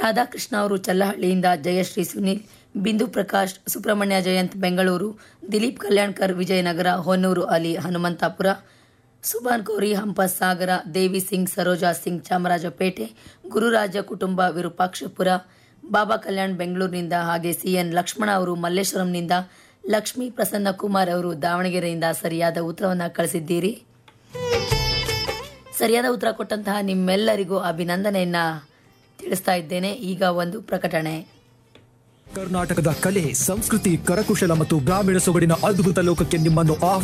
ರಾಧಾಕೃಷ್ಣ ಅವರು ಚಲ್ಲಹಳ್ಳಿಯಿಂದ ಜಯಶ್ರೀ ಸುನೀಲ್ ಬಿಂದು ಪ್ರಕಾಶ್ ಸುಬ್ರಹ್ಮಣ್ಯ ಜಯಂತ್ ಬೆಂಗಳೂರು ದಿಲೀಪ್ ಕಲ್ಯಾಣ್ಕರ್ ವಿಜಯನಗರ ಹೊನ್ನೂರು ಅಲಿ ಹನುಮಂತಾಪುರ ಸುಬಾನ್ ಕೋರಿ ಹಂಪಸ್ ಸಾಗರ ದೇವಿ ಸಿಂಗ್ ಸರೋಜಾ ಸಿಂಗ್ ಚಾಮರಾಜಪೇಟೆ ಗುರುರಾಜ ಕುಟುಂಬ ವಿರೂಪಾಕ್ಷಪುರ ಬಾಬಾ ಕಲ್ಯಾಣ್ ಬೆಂಗಳೂರಿನಿಂದ ಹಾಗೆ ಸಿಎನ್ ಲಕ್ಷ್ಮಣ ಅವರು ಮಲ್ಲೇಶ್ವರಂನಿಂದ ಲಕ್ಷ್ಮೀ ಪ್ರಸನ್ನ ಕುಮಾರ್ ಅವರು ದಾವಣಗೆರೆಯಿಂದ ಸರಿಯಾದ ಉತ್ತರವನ್ನು ಕಳಿಸಿದ್ದೀರಿ ಸರಿಯಾದ ಉತ್ತರ ಕೊಟ್ಟಂತಹ ನಿಮ್ಮೆಲ್ಲರಿಗೂ ಅಭಿನಂದನೆಯನ್ನ ತಿಳಿಸ್ತಾ ಇದ್ದೇನೆ ಈಗ ಒಂದು ಪ್ರಕಟಣೆ ಕರ್ನಾಟಕದ ಕಲೆ ಸಂಸ್ಕೃತಿ ಕರಕುಶಲ ಮತ್ತು ಗ್ರಾಮೀಣ ಸೊಗಡಿನ ಅದ್ಭುತ ಲೋಕಕ್ಕೆ ನಿಮ್ಮನ್ನು ಆಹ್ವಾನ